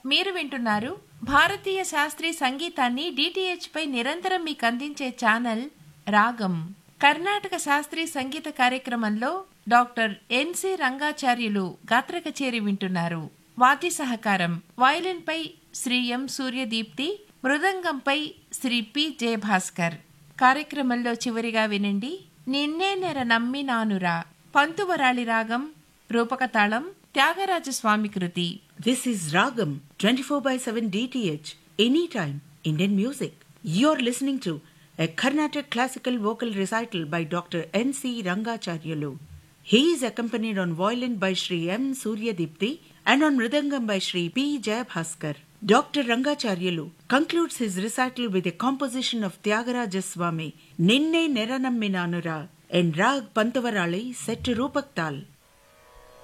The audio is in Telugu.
మీరు వింటున్నారు భారతీయ శాస్త్రీయ సంగీతాన్ని డిటిహెచ్ పై నిరంతరం మీకు అందించే ఛానల్ రాగం కర్ణాటక శాస్త్రీయ సంగీత కార్యక్రమంలో డాక్టర్ ఎన్సి రంగాచార్యులు గాత్ర కచేరి వింటున్నారు వాద్య సహకారం వయలిన్ పై శ్రీ ఎం సూర్యదీప్తి మృదంగంపై శ్రీ పి జయభాస్కర్ కార్యక్రమంలో చివరిగా వినండి నిన్నే నెర నమ్మినానురా పంతువరాళి రాగం రూపకతాళం త్యాగరాజ స్వామి కృతి This is Ragam 24 by 7 DTH, anytime Indian music. You're listening to a Carnatic classical vocal recital by Dr. N.C. Rangacharyalu. He is accompanied on violin by Sri M. Suryadipti and on mridangam by Sri P. Jayabhaskar. Dr. Rangacharyalu concludes his recital with a composition of Tyagaraja Swami, Ninne Neranamminanura, and Rag Pantavarali set to Rupak Tal.